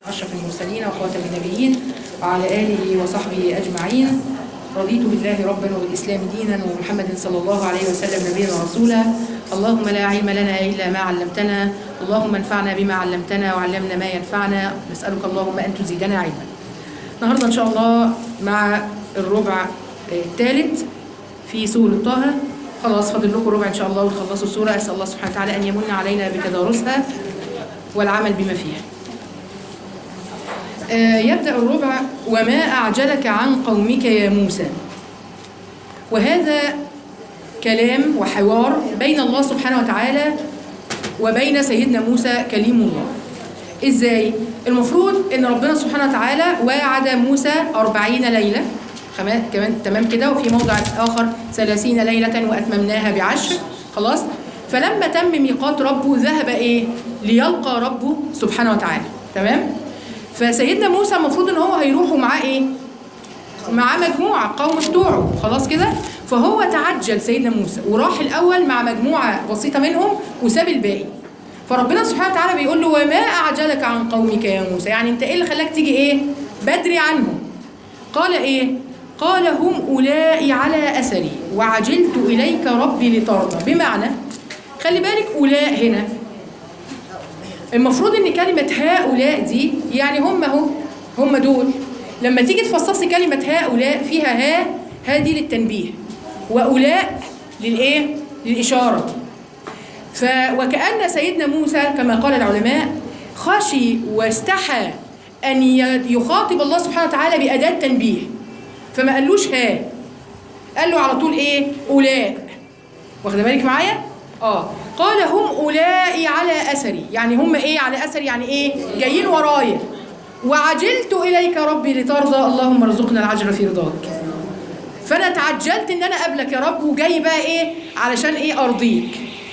أشرف المرسلين وخاتم النبيين وعلى آله وصحبه أجمعين رضيت بالله ربا وبالإسلام دينا ومحمد صلى الله عليه وسلم نبيا ورسولا اللهم لا علم لنا إلا ما علمتنا اللهم انفعنا بما علمتنا وعلمنا ما ينفعنا نسألك اللهم أن تزيدنا علما النهاردة إن شاء الله مع الربع الثالث في سورة طه خلاص فاضل لكم ربع إن شاء الله وتخلصوا السورة أسأل الله سبحانه وتعالى أن يمن علينا بتدارسها والعمل بما فيها آه، يبدأ الربع وما أعجلك عن قومك يا موسى وهذا كلام وحوار بين الله سبحانه وتعالى وبين سيدنا موسى كليم الله إزاي؟ المفروض إن ربنا سبحانه وتعالى وعد موسى أربعين ليلة كمان كمان تمام كده وفي موضع آخر ثلاثين ليلة وأتممناها بعشر خلاص فلما تم ميقات ربه ذهب إيه؟ ليلقى ربه سبحانه وتعالى تمام؟ فسيدنا موسى المفروض ان هو هيروحوا معاه ايه معاه مجموعه قوم بتوعه خلاص كده فهو تعجل سيدنا موسى وراح الاول مع مجموعه بسيطه منهم وساب الباقي فربنا سبحانه وتعالى بيقول له وما اعجلك عن قومك يا موسى يعني انت ايه اللي خلاك تيجي ايه بدري عنهم قال ايه قال هم اولئي على اثري وعجلت اليك ربي لترضى بمعنى خلي بالك اولاء هنا المفروض ان كلمة هؤلاء دي يعني هم اهو هم دول لما تيجي تفصصي كلمة هؤلاء فيها ها ها دي للتنبيه وأولاء للإيه؟ للإشارة ف وكأن سيدنا موسى كما قال العلماء خشي واستحى أن يخاطب الله سبحانه وتعالى بأداة تنبيه فما قالوش ها قال له على طول إيه؟ أولاء واخده بالك معايا؟ اه قال هم اولئي على اثري يعني هم ايه على اثري يعني ايه جايين ورايا وعجلت اليك ربي لترضى اللهم ارزقنا العجل في رضاك فانا تعجلت ان انا اقابلك يا رب وجاي بقى ايه علشان ايه ارضيك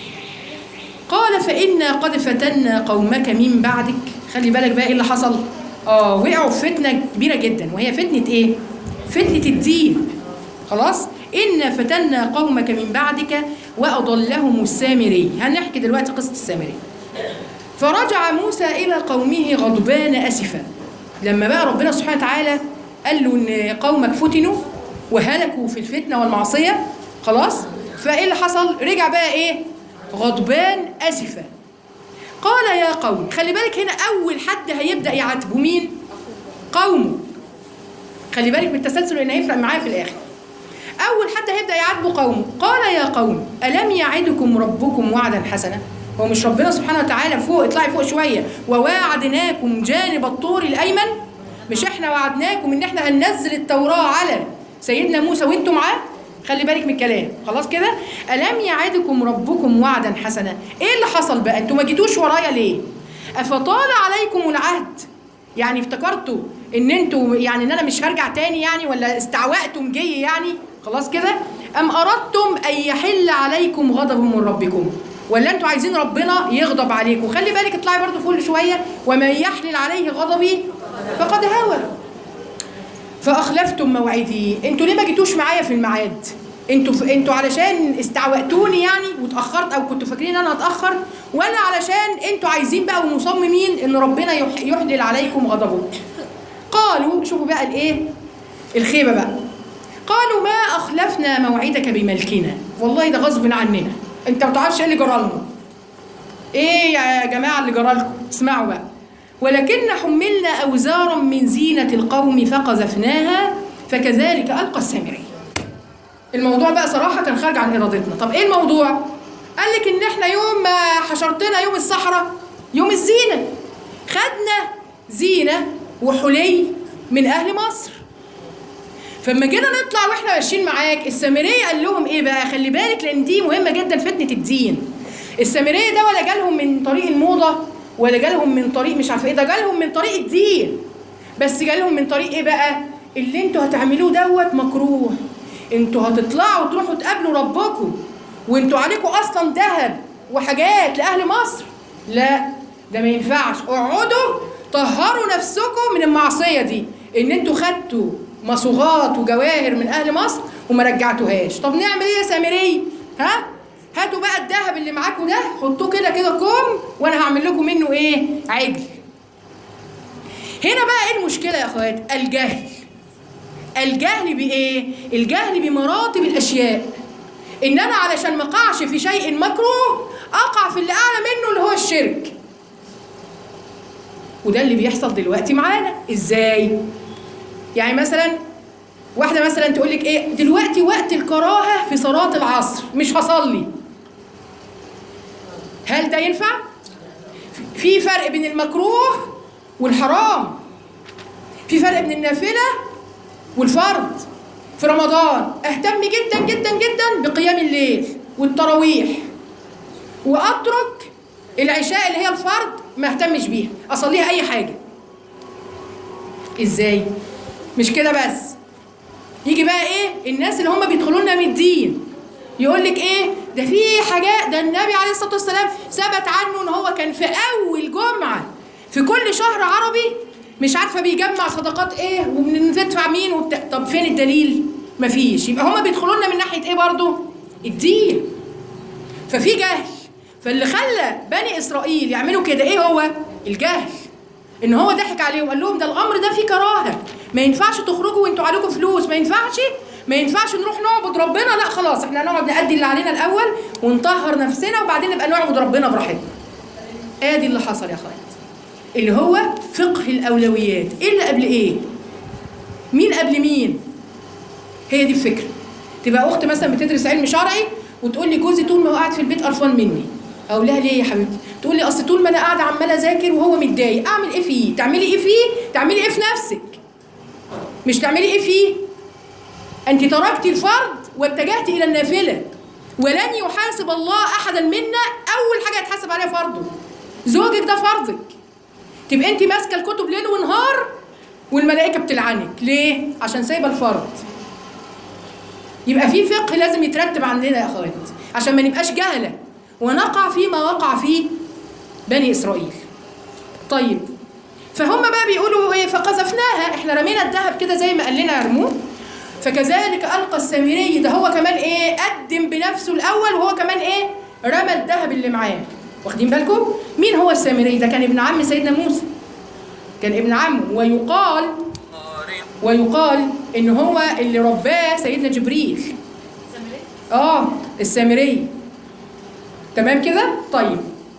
قال فانا قد فتنا قومك من بعدك خلي بالك بقى ايه اللي حصل اه وقعوا في فتنه كبيره جدا وهي فتنه ايه فتنه الدين خلاص إنا فتنا قومك من بعدك وأضلهم السامري هنحكي دلوقتي قصة السامري فرجع موسى إلى قومه غضبان أسفا لما بقى ربنا سبحانه وتعالى قال له إن قومك فتنوا وهلكوا في الفتنة والمعصية خلاص فإيه اللي حصل رجع بقى إيه غضبان أسفا قال يا قوم خلي بالك هنا أول حد هيبدأ يعاتبه مين قومه خلي بالك من التسلسل لأن هيفرق معايا في الآخر أول حد هيبدأ يعاتبه قومه قال يا قوم ألم يعدكم ربكم وعدا حسنا هو مش ربنا سبحانه وتعالى فوق اطلعي فوق شوية وواعدناكم جانب الطور الأيمن مش احنا وعدناكم ان احنا هننزل التوراة على سيدنا موسى وانتم معاه خلي بالك من الكلام خلاص كده ألم يعدكم ربكم وعدا حسنا ايه اللي حصل بقى انتوا ما جيتوش ورايا ليه أفطال عليكم العهد يعني افتكرتوا ان انتوا يعني ان انا مش هرجع تاني يعني ولا استعوأتم جي يعني خلاص كده ام اردتم ان يحل عليكم غضب من ربكم ولا انتوا عايزين ربنا يغضب عليكم خلي بالك اطلعي برضو فوق شويه ومن يحلل عليه غضبي فقد هاوى فاخلفتم موعدي انتوا ليه ما جيتوش معايا في الميعاد انتوا ف... انتوا علشان استعوأتوني يعني واتاخرت او كنتوا فاكرين ان انا اتاخر ولا علشان انتوا عايزين بقى ومصممين ان ربنا يح... يحلل عليكم غضبه قالوا شوفوا بقى الايه الخيبه بقى قالوا ما اخلفنا موعدك بملكنا والله ده غصب عننا انت ما تعرفش ايه اللي جرى لنا ايه يا جماعه اللي جرى لكم اسمعوا بقى ولكن حملنا اوزارا من زينه القوم فقذفناها فكذلك القى السامري الموضوع بقى صراحه كان خارج عن ارادتنا طب ايه الموضوع قال لك ان احنا يوم ما حشرتنا يوم الصحراء يوم الزينه خدنا زينه وحلي من اهل مصر فلما جينا نطلع واحنا ماشيين معاك السامريه قال لهم ايه بقى خلي بالك لان دي مهمه جدا فتنه الدين السامريه ده ولا جالهم من طريق الموضه ولا جالهم من طريق مش عارفه ايه ده جالهم من طريق الدين بس جالهم من طريق ايه بقى اللي انتوا هتعملوه دوت مكروه انتوا هتطلعوا تروحوا تقابلوا ربكم وانتوا عليكم اصلا ذهب وحاجات لاهل مصر لا ده ما ينفعش اقعدوا طهروا نفسكم من المعصيه دي ان انتوا خدتوا مصوغات وجواهر من اهل مصر وما رجعتوهاش طب نعمل ايه يا سامري ها هاتوا بقى الذهب اللي معاكم ده حطوه كده كده كوم وانا هعمل لكم منه ايه عجل هنا بقى ايه المشكله يا اخوات الجهل الجهل بايه الجهل بمراتب الاشياء ان انا علشان ما اقعش في شيء مكروه اقع في اللي اعلى منه اللي هو الشرك وده اللي بيحصل دلوقتي معانا ازاي يعني مثلا واحده مثلا تقول لك ايه دلوقتي وقت الكراهه في صلاه العصر مش هصلي هل ده ينفع في فرق بين المكروه والحرام في فرق بين النافله والفرض في رمضان اهتم جدا جدا جدا بقيام الليل والتراويح واترك العشاء اللي هي الفرض ما اهتمش بيها اصليها اي حاجه ازاي مش كده بس يجي بقى ايه الناس اللي هم بيدخلوا لنا من الدين يقول لك ايه ده في حاجات ده النبي عليه الصلاه والسلام ثبت عنه ان هو كان في اول جمعه في كل شهر عربي مش عارفه بيجمع صدقات ايه وبندفع مين وبتاع طب فين الدليل مفيش يبقى هما بيدخلوا لنا من ناحيه ايه برضو الدين ففي جهل فاللي خلى بني اسرائيل يعملوا كده ايه هو الجهل ان هو ضحك عليهم قال لهم ده الامر ده فيه كراهه ما ينفعش تخرجوا وانتوا عليكم فلوس ما ينفعش ما ينفعش نروح نعبد ربنا لا خلاص احنا هنقعد نأدي اللي علينا الاول ونطهر نفسنا وبعدين نبقى نعبد ربنا براحتنا ادي اللي حصل يا اخوات اللي هو فقه الاولويات ايه اللي قبل ايه مين قبل مين هي دي الفكره تبقى اخت مثلا بتدرس علم شرعي وتقول لي جوزي طول ما هو قاعد في البيت قرفان مني اقول لها ليه يا حبيبتي تقول لي اصل طول ما انا قاعده عماله اذاكر وهو متضايق اعمل ايه فيه تعملي ايه فيه تعملي ايه في نفسك مش تعملي ايه فيه انت تركتي الفرض واتجهت الى النافله ولن يحاسب الله احدا منا اول حاجه يتحاسب عليها فرضه زوجك ده فرضك تبقى انت ماسكه الكتب ليل ونهار والملائكه بتلعنك ليه عشان سايبه الفرض يبقى في فقه لازم يترتب عندنا يا اخوات عشان ما نبقاش جهله ونقع فيما وقع فيه بني اسرائيل طيب فهم بقى بيقولوا ايه فقذفناها احنا رمينا الذهب كده زي ما قال لنا ارموه فكذلك القى السامري ده هو كمان ايه قدم بنفسه الاول وهو كمان ايه رمى الذهب اللي معاه واخدين بالكم مين هو السامري ده كان ابن عم سيدنا موسى كان ابن عمه ويقال ويقال ان هو اللي رباه سيدنا جبريل اه السامري تمام كده طيب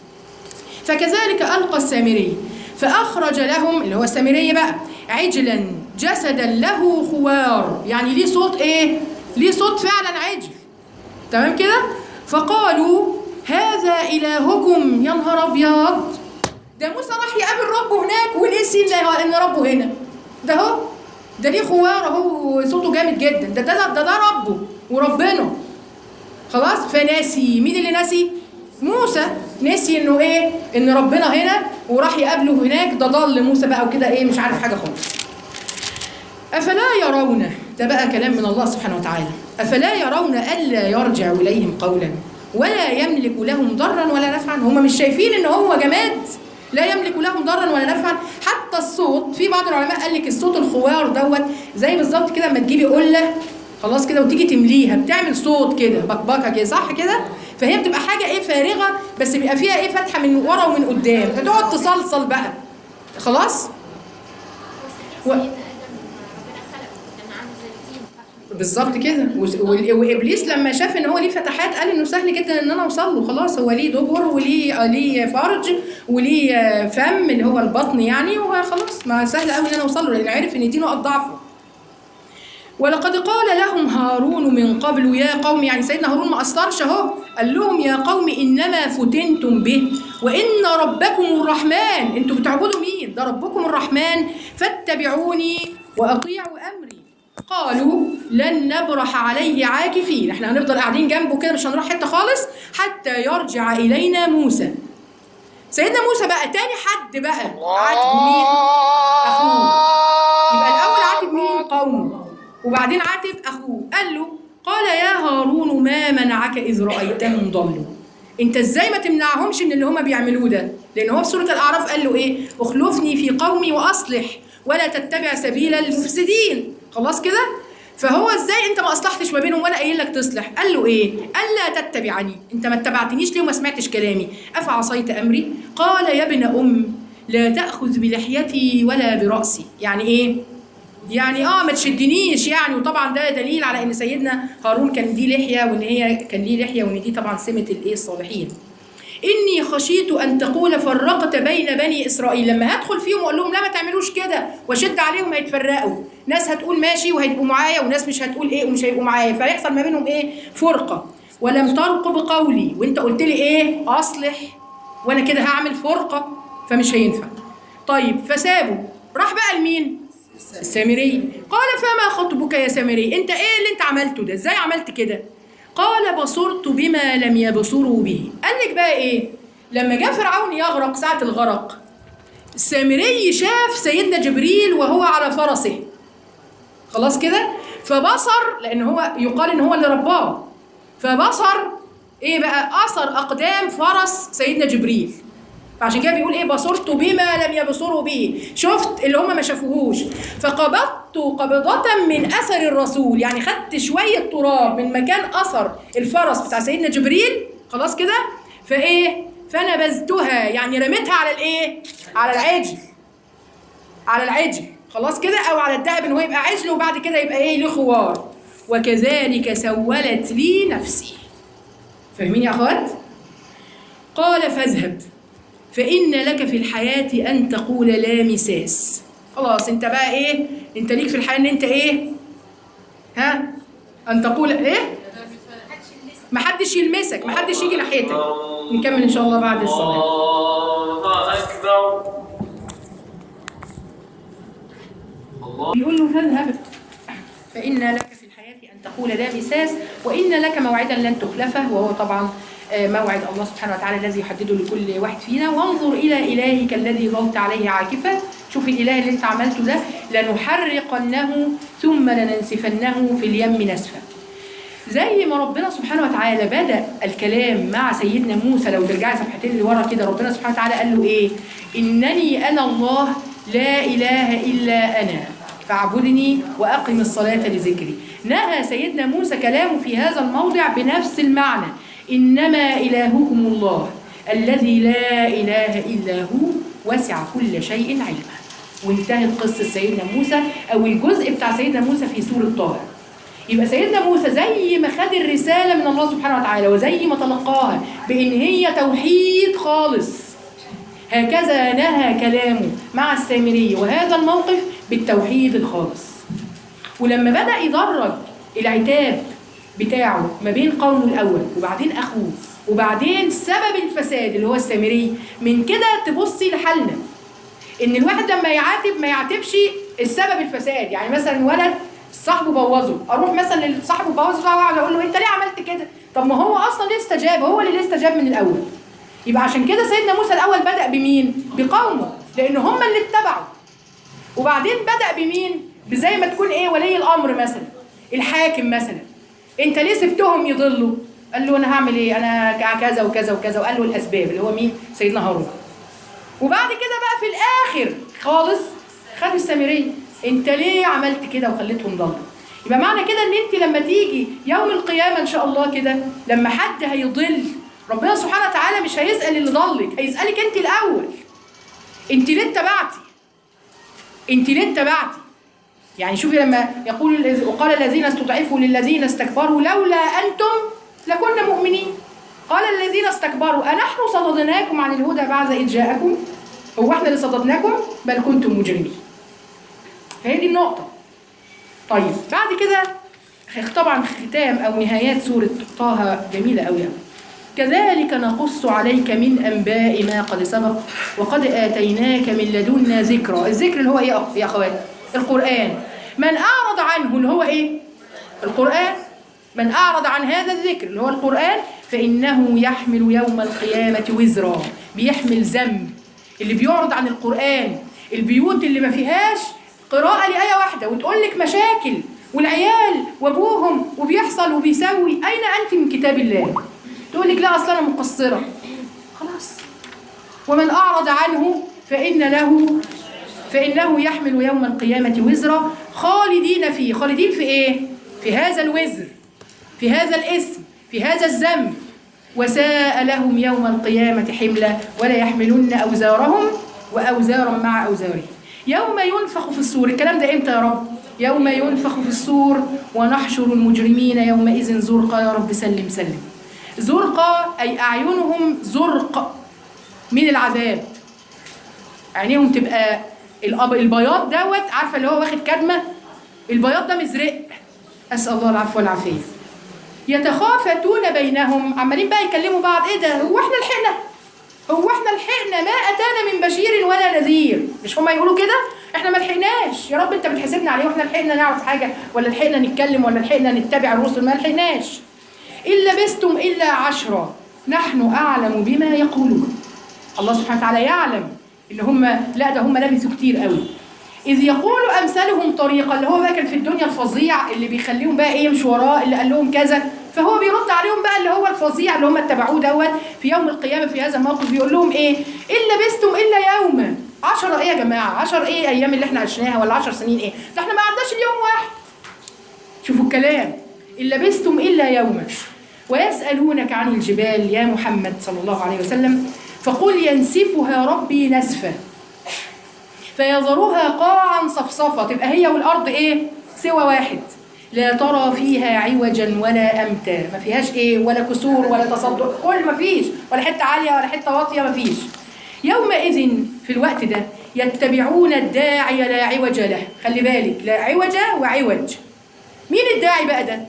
فكذلك القى السامري فاخرج لهم اللي هو السامري بقى عجلا جسدا له خوار يعني ليه صوت ايه ليه صوت فعلا عجل تمام كده فقالوا هذا الهكم يا نهار ابيض ده موسى راح يقابل ربه هناك ونسي ان ان ربه هنا ده اهو ده ليه خوار اهو صوته جامد جدا ده ده ده, ده ربه وربنا خلاص فناسي مين اللي ناسي موسى نسي انه ايه ان ربنا هنا وراح يقابله هناك ده ضل موسى بقى وكده ايه مش عارف حاجه خالص افلا يرون ده بقى كلام من الله سبحانه وتعالى افلا يرون الا يرجع اليهم قولا ولا يملك لهم ضرا ولا نفعا هم مش شايفين ان هو جماد لا يملك لهم ضرا ولا نفعا حتى الصوت في بعض العلماء قال لك الصوت الخوار دوت زي بالظبط كده لما تجيبي قله خلاص كده وتيجي تمليها بتعمل صوت كده بكبكه كده صح كده فهي بتبقى حاجه ايه فارغه بس بيبقى فيها ايه فتحه من ورا ومن قدام فتقعد تصلصل بقى خلاص و... بالظبط كده وابليس لما شاف ان هو ليه فتحات قال انه سهل جدا ان انا اوصل له خلاص هو ليه دبر وليه ليه فرج وليه فم اللي هو البطن يعني وخلاص ما سهل قوي ان انا اوصل له لان عرف ان دي نقط ضعفه ولقد قال لهم هارون من قبل يا قوم يعني سيدنا هارون ما قصرش اهو قال لهم يا قوم انما فتنتم به وان ربكم الرحمن انتوا بتعبدوا مين ده ربكم الرحمن فاتبعوني واطيعوا امري قالوا لن نبرح عليه عاكفين احنا هنفضل قاعدين جنبه كده مش هنروح حته خالص حتى يرجع الينا موسى سيدنا موسى بقى تاني حد بقى عاتب مين اخوه يبقى الاول عاتب مين قومه وبعدين عاتب اخوه قال له قال يا هارون ما منعك اذ رايتهم ضلوا انت ازاي ما تمنعهمش من اللي هما بيعملوه ده لان هو في سوره الاعراف قال له ايه اخلفني في قومي واصلح ولا تتبع سبيل المفسدين خلاص كده فهو ازاي انت ما اصلحتش ما بينهم ولا قايل لك تصلح قال له ايه الا تتبعني انت ما اتبعتنيش ليه وما سمعتش كلامي افعصيت امري قال يا ابن ام لا تأخذ بلحيتي ولا برأسي يعني إيه؟ يعني اه ما تشدنيش يعني وطبعا ده دليل على ان سيدنا هارون كان دي لحيه وان هي كان ليه لحيه وان دي طبعا سمه الايه الصالحين اني خشيت ان تقول فرقت بين بني اسرائيل لما هدخل فيهم واقول لهم لا ما تعملوش كده واشد عليهم هيتفرقوا ناس هتقول ماشي وهيبقوا معايا وناس مش هتقول ايه ومش هيبقوا معايا فيحصل ما بينهم ايه فرقه ولم ترقب قولي وانت قلت لي ايه اصلح وانا كده هعمل فرقه فمش هينفع طيب فسابوا راح بقى لمين السامري قال فما خطبك يا سامري انت ايه اللي انت عملته ده ازاي عملت كده قال بصرت بما لم يبصروا به قال لك بقى ايه لما جاء فرعون يغرق ساعة الغرق السامري شاف سيدنا جبريل وهو على فرسه خلاص كده فبصر لان هو يقال ان هو اللي رباه فبصر ايه بقى اثر اقدام فرس سيدنا جبريل فعشان كده بيقول ايه بصرت بما لم يبصروا به شفت اللي هم ما شافوهوش فقبضت قبضة من اثر الرسول يعني خدت شوية تراب من مكان اثر الفرس بتاع سيدنا جبريل خلاص كده فايه فنبذتها يعني رميتها على الايه على العجل على العجل خلاص كده او على الدهب ان هو يبقى عجل وبعد كده يبقى ايه له خوار وكذلك سولت لي نفسي فاهمين يا اخوات قال فاذهب فإن لك في الحياة أن تقول لا مساس خلاص انت بقى ايه انت ليك في الحياة ان انت ايه ها أن تقول ايه محدش يلمسك محدش يجي ناحيتك نكمل ان شاء الله بعد الصلاة الله أكبر الله بيقول له فاذهب فإن لك في الحياة أن تقول لا مساس وإن لك موعدا لن تخلفه وهو طبعا آه، موعد الله سبحانه وتعالى الذي يحدده لكل واحد فينا وانظر إلى إلهك الذي ظلت عليه عاكفا شوف الإله اللي انت عملته ده لنحرقنه ثم لننسفنه في اليم نسفا زي ما ربنا سبحانه وتعالى بدأ الكلام مع سيدنا موسى لو ترجعي صفحتين لورا كده ربنا سبحانه وتعالى قال له ايه إنني أنا الله لا إله إلا أنا فاعبدني وأقم الصلاة لذكري نهى سيدنا موسى كلامه في هذا الموضع بنفس المعنى إنما إلهكم الله الذي لا إله إلا هو وسع كل شيء علما وانتهت قصة سيدنا موسى أو الجزء بتاع سيدنا موسى في سورة طه يبقى سيدنا موسى زي ما خد الرسالة من الله سبحانه وتعالى وزي ما تلقاها بإن هي توحيد خالص هكذا نهى كلامه مع السامري وهذا الموقف بالتوحيد الخالص ولما بدأ يدرج العتاب بتاعه ما بين قومه الأول وبعدين أخوه وبعدين سبب الفساد اللي هو السامري من كده تبصي لحالنا ان الواحد لما يعاتب ما يعاتبش السبب الفساد يعني مثلا ولد صاحبه بوظه اروح مثلا لصاحبه بوظه واقعد اقول له انت ليه عملت كده طب ما هو اصلا ليه استجاب هو اللي ليه استجاب من الاول يبقى عشان كده سيدنا موسى الاول بدا بمين بقومه لان هم اللي اتبعوا وبعدين بدا بمين بزي ما تكون ايه ولي الامر مثلا الحاكم مثلا انت ليه سبتهم يضلوا قال له انا هعمل ايه انا كذا وكذا وكذا وقال له الاسباب اللي هو مين سيدنا هارون وبعد كده بقى في الاخر خالص خد السامريه انت ليه عملت كده وخليتهم ضلوا يبقى معنى كده ان انت لما تيجي يوم القيامه ان شاء الله كده لما حد هيضل ربنا سبحانه وتعالى مش هيسال اللي ضلك هيسالك انت الاول انت ليه اتبعتي انت ليه اتبعتي يعني شوفي لما يقول الذ- وقال الذين استضعفوا للذين استكبروا لولا انتم لكنا مؤمنين قال الذين استكبروا أنحن صددناكم عن الهدى بعد إذ جاءكم هو احنا اللي صددناكم بل كنتم مجرمين فهي دي النقطة طيب بعد كده طبعا ختام أو نهايات سورة طه جميلة أوي أوي كذلك نقص عليك من أنباء ما قد سبق وقد آتيناك من لدنا ذكرى الذكر اللي هو إيه يا- يا أخوات القرآن من أعرض عنه اللي هو إيه القرآن من أعرض عن هذا الذكر اللي هو القرآن فإنه يحمل يوم القيامة وزرا بيحمل ذنب اللي بيعرض عن القرآن البيوت اللي ما فيهاش قراءة لآية واحدة وتقول لك مشاكل والعيال وابوهم وبيحصل وبيسوي أين أنت من كتاب الله تقول لك لا أصل أنا مقصرة خلاص ومن أعرض عنه فإن له فإنه يحمل يوم القيامة وزرا خالدين فيه خالدين في إيه؟ في هذا الوزر في هذا الاسم في هذا الذنب وساء لهم يوم القيامة حملا ولا يحملن أوزارهم وأوزارا مع أوزاره يوم ينفخ في الصور الكلام ده إمتى يا رب يوم ينفخ في الصور ونحشر المجرمين يومئذ زرقا يا رب سلم سلم زرقا أي أعينهم زرق من العذاب عينيهم تبقى الأب- البياض دوت عارفه اللي هو واخد كدمه البياض ده مزرق اسال الله العفو والعافيه يتخافتون بينهم عمالين بقى يكلموا بعض ايه ده هو احنا لحقنا هو احنا لحقنا ما اتانا من بشير ولا نذير مش هما يقولوا كده احنا ما لحقناش يا رب انت بتحاسبنا عليه واحنا لحقنا نعرف حاجه ولا لحقنا نتكلم ولا لحقنا نتبع الرسل ما لحقناش ان لبستم الا عشرا نحن اعلم بما يقولون الله سبحانه وتعالى يعلم ان هم لا ده هم لبثوا كتير قوي اذ يقول امثالهم طريقه اللي هو بقى كان في الدنيا الفظيع اللي بيخليهم بقى ايه يمشوا وراه اللي قال لهم كذا فهو بيرد عليهم بقى اللي هو الفظيع اللي هم اتبعوه دوت في يوم القيامه في هذا الموقف بيقول لهم ايه ان لبستم الا يوما 10 ايه يا جماعه 10 ايه ايام اللي احنا عشناها ولا 10 سنين ايه ده احنا ما عدناش اليوم واحد شوفوا الكلام إن لبستم إلا يوما ويسألونك عن الجبال يا محمد صلى الله عليه وسلم فقل ينسفها ربي نسفا فيذرها قاعا صفصفا تبقى هي والأرض إيه سوى واحد لا ترى فيها عوجا ولا أمتا ما فيهاش إيه ولا كسور ولا تصدق كل ما فيش ولا حتة عالية ولا حتة واطية ما فيش يومئذ في الوقت ده يتبعون الداعي لا عوج له خلي بالك لا عوج وعوج مين الداعي بقى ده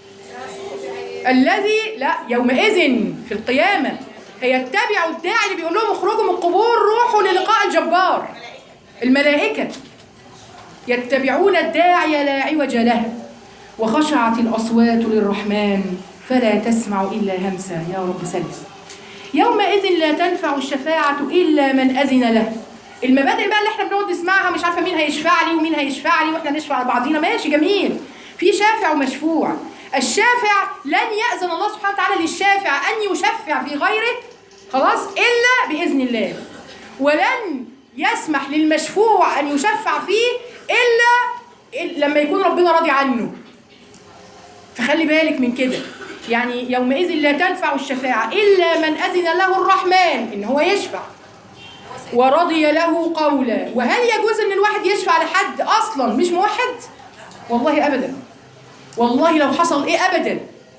الذي لا يومئذ في القيامة هيتبعوا الداعي اللي بيقول لهم اخرجوا من القبور روحوا للقاء الجبار الملائكة يتبعون الداعي لا عوج له وخشعت الأصوات للرحمن فلا تسمع إلا همسا يا رب سلم يومئذ لا تنفع الشفاعة إلا من أذن له المبادئ بقى اللي احنا بنقعد نسمعها مش عارفه مين هيشفع لي ومين هيشفع لي واحنا نشفع لبعضينا ماشي جميل في شافع ومشفوع الشافع لن يأذن الله سبحانه وتعالى للشافع أن يشفع في غيره خلاص إلا بإذن الله ولن يسمح للمشفوع أن يشفع فيه إلا لما يكون ربنا راضي عنه فخلي بالك من كده يعني يومئذ لا تنفع الشفاعة إلا من أذن له الرحمن إن هو يشفع ورضي له قولا وهل يجوز ان الواحد يشفع لحد اصلا مش موحد والله ابدا والله لو حصل ايه ابدا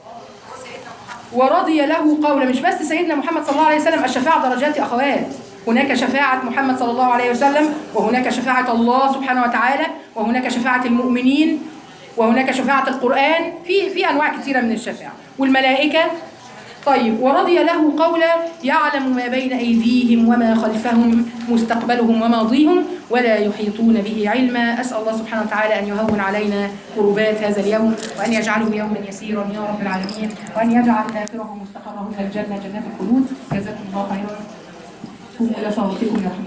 ورضي له قولا مش بس سيدنا محمد صلى الله عليه وسلم الشفاعة درجات اخوات هناك شفاعة محمد صلى الله عليه وسلم وهناك شفاعة الله سبحانه وتعالى وهناك شفاعة المؤمنين وهناك شفاعة القرآن في في أنواع كثيرة من الشفاعة والملائكة طيب ورضي له قولا يعلم ما بين أيديهم وما خلفهم مستقبلهم وماضيهم ولا يحيطون به علما أسأل الله سبحانه وتعالى أن يهون علينا كربات هذا اليوم وأن يجعله يوما يسيرا يا رب العالمين وأن يجعل آخره مستقره إلى الجنة جنات الخلود جزاكم الله خيرا قوموا إلى صلاتكم يرحمكم